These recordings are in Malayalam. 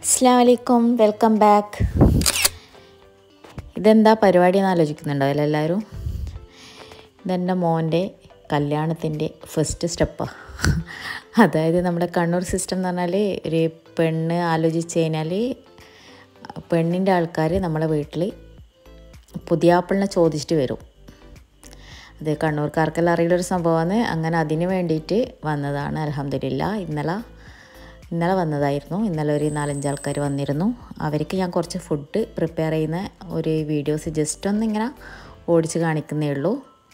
അസ്സാം വലൈക്കും വെൽക്കം ബാക്ക് ഇതെന്താ പരിപാടി എന്ന് ആലോചിക്കുന്നുണ്ടോ എല്ലാവരും ഇതെൻ്റെ മോൻ്റെ കല്യാണത്തിൻ്റെ ഫസ്റ്റ് സ്റ്റെപ്പാണ് അതായത് നമ്മുടെ കണ്ണൂർ സിസ്റ്റം എന്ന് പറഞ്ഞാൽ ഒരു പെണ്ണ് ആലോചിച്ച് കഴിഞ്ഞാൽ പെണ്ണിൻ്റെ ആൾക്കാർ നമ്മളെ വീട്ടിൽ പുതിയാപ്പിളിനെ ചോദിച്ചിട്ട് വരും അത് കണ്ണൂർക്കാർക്കെല്ലാം അറിയുള്ളൊരു സംഭവമാണ് അങ്ങനെ അതിന് വേണ്ടിയിട്ട് വന്നതാണ് അലഹമില്ല ഇന്നലെ ഇന്നലെ വന്നതായിരുന്നു ഇന്നലെ ഒരു നാലഞ്ച് ആൾക്കാർ വന്നിരുന്നു അവർക്ക് ഞാൻ കുറച്ച് ഫുഡ് പ്രിപ്പയർ ചെയ്യുന്ന ഒരു വീഡിയോസ് ജസ്റ്റ് ഒന്നിങ്ങനെ ഓടിച്ച് കാണിക്കുന്നേ ഉള്ളൂ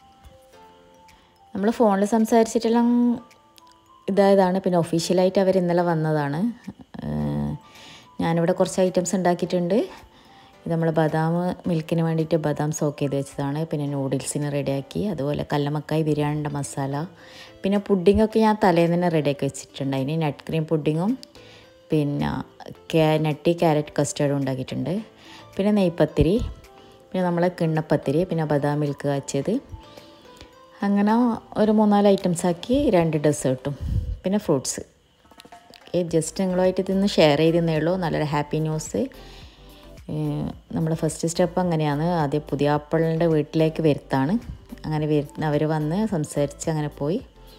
നമ്മൾ ഫോണിൽ സംസാരിച്ചിട്ടെല്ലാം ഇതായതാണ് പിന്നെ ഒഫീഷ്യലായിട്ട് അവർ ഇന്നലെ വന്നതാണ് ഞാനിവിടെ കുറച്ച് ഐറ്റംസ് ഉണ്ടാക്കിയിട്ടുണ്ട് ഇത് നമ്മൾ ബദാം മിൽക്കിന് വേണ്ടിയിട്ട് ബദാം സോക്ക് ചെയ്ത് വെച്ചതാണ് പിന്നെ നൂഡിൽസിന് റെഡിയാക്കി അതുപോലെ കല്ലമക്കായി ബിരിയാണിൻ്റെ മസാല പിന്നെ പുഡിങ്ങൊക്കെ ഞാൻ തലേന്ന് തന്നെ റെഡിയാക്കി വെച്ചിട്ടുണ്ട് അതിന് നട്ട് ക്രീം പുഡിങ്ങും പിന്നെ ക്യാ നട്ടി ക്യാരറ്റ് കസ്റ്റേർഡും ഉണ്ടാക്കിയിട്ടുണ്ട് പിന്നെ നെയ്പ്പത്തിരി പിന്നെ നമ്മളെ കിണ്ണപ്പത്തിരി പിന്നെ ബദാം മിൽക്ക് കാച്ചിയത് അങ്ങനെ ഒരു മൂന്നാല് ഐറ്റംസ് ആക്കി രണ്ട് ഡെസേർട്ടും പിന്നെ ഫ്രൂട്ട്സ് ജസ്റ്റ് നിങ്ങളുമായിട്ട് ഇതൊന്ന് ഷെയർ ചെയ്തേ ഉള്ളൂ നല്ലൊരു ഹാപ്പി ന്യൂസ് നമ്മുടെ ഫസ്റ്റ് സ്റ്റെപ്പ് അങ്ങനെയാണ് ആദ്യം പുതിയ ആപ്പിളിൻ്റെ വീട്ടിലേക്ക് വരുത്താണ് അങ്ങനെ വരുന്ന അവർ വന്ന് സംസാരിച്ച് അങ്ങനെ പോയി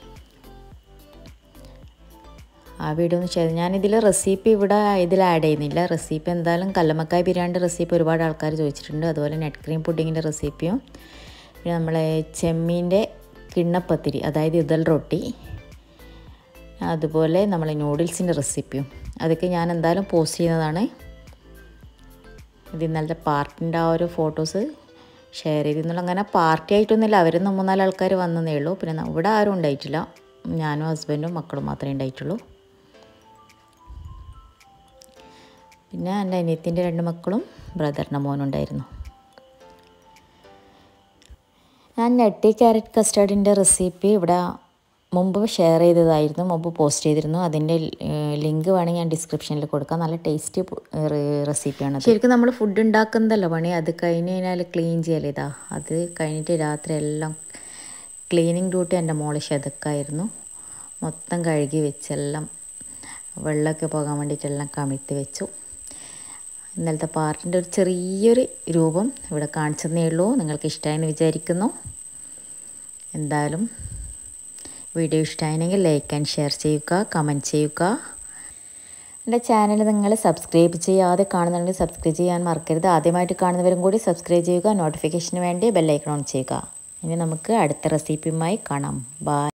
ആ വീഡിയോ ഒന്ന് ചെയ്ത് ഞാനിതിൽ റെസിപ്പി ഇവിടെ ഇതിൽ ആഡ് ചെയ്യുന്നില്ല റെസിപ്പി എന്തായാലും കല്ലമക്കായ് ബിരിയാണിൻ്റെ റെസിപ്പി ഒരുപാട് ആൾക്കാർ ചോദിച്ചിട്ടുണ്ട് അതുപോലെ നെറ്റ് ക്രീം പുഡിങ്ങിൻ്റെ റെസിപ്പിയും പിന്നെ നമ്മളെ ചെമ്മീൻ്റെ കിണ്ണപ്പത്തിരി അതായത് ഇതൽ റൊട്ടി അതുപോലെ നമ്മൾ നൂഡിൽസിൻ്റെ റെസിപ്പിയും അതൊക്കെ ഞാൻ എന്തായാലും പോസ്റ്റ് ചെയ്യുന്നതാണ് ഇത് ഇന്നലത്തെ പാർട്ടിൻ്റെ ആ ഒരു ഫോട്ടോസ് ഷെയർ ചെയ്തിരുന്നുള്ള അങ്ങനെ പാർട്ടി ആയിട്ടൊന്നുമില്ല അവർ മൂന്നാല് ആൾക്കാർ വന്നതേ ഉള്ളൂ പിന്നെ ഇവിടെ ആരും ഉണ്ടായിട്ടില്ല ഞാനും ഹസ്ബൻഡും മക്കളും മാത്രമേ ഉണ്ടായിട്ടുള്ളൂ പിന്നെ എൻ്റെ അനിയത്തിൻ്റെ രണ്ട് മക്കളും ബ്രദറിൻ്റെ മോനുണ്ടായിരുന്നു ഞാൻ നട്ടി ക്യാരറ്റ് കസ്റ്റേർഡിൻ്റെ റെസിപ്പി ഇവിടെ മുമ്പ് ഷെയർ ചെയ്തതായിരുന്നു മുമ്പ് പോസ്റ്റ് ചെയ്തിരുന്നു അതിൻ്റെ ലിങ്ക് വേണമെങ്കിൽ ഞാൻ ഡിസ്ക്രിപ്ഷനിൽ കൊടുക്കാം നല്ല ടേസ്റ്റി റെസിപ്പിയാണ് ശരിക്കും നമ്മൾ ഫുഡ് ഉണ്ടാക്കുന്നതല്ല പണി അത് കഴിഞ്ഞ് കഴിഞ്ഞാൽ ക്ലീൻ ചെയ്യൽ ഇതാ അത് കഴിഞ്ഞിട്ട് രാത്രി എല്ലാം ക്ലീനിങ് ഡ്യൂട്ടി എൻ്റെ മോള് ശതക്കായിരുന്നു മൊത്തം കഴുകി വെച്ചെല്ലാം വെള്ളമൊക്കെ പോകാൻ വേണ്ടിയിട്ടെല്ലാം കമിഴ്ത്തി വെച്ചു ഇന്നലത്തെ പാർട്ടിൻ്റെ ഒരു ചെറിയൊരു രൂപം ഇവിടെ കാണിച്ചതേ ഉള്ളൂ നിങ്ങൾക്ക് ഇഷ്ടമായെന്ന് വിചാരിക്കുന്നു എന്തായാലും വീഡിയോ ഇഷ്ടമായെങ്കിൽ ലൈക്ക് ആൻഡ് ഷെയർ ചെയ്യുക കമൻറ്റ് ചെയ്യുക എൻ്റെ ചാനൽ നിങ്ങൾ സബ്സ്ക്രൈബ് ചെയ്യാതെ കാണുന്നുണ്ടെങ്കിൽ സബ്സ്ക്രൈബ് ചെയ്യാൻ മറക്കരുത് ആദ്യമായിട്ട് കാണുന്നവരും കൂടി സബ്സ്ക്രൈബ് ചെയ്യുക നോട്ടിഫിക്കേഷന് വേണ്ടി ബെല്ലൈക്കൺ ഓൺ ചെയ്യുക ഇനി നമുക്ക് അടുത്ത റെസിപ്പിയുമായി കാണാം ബൈ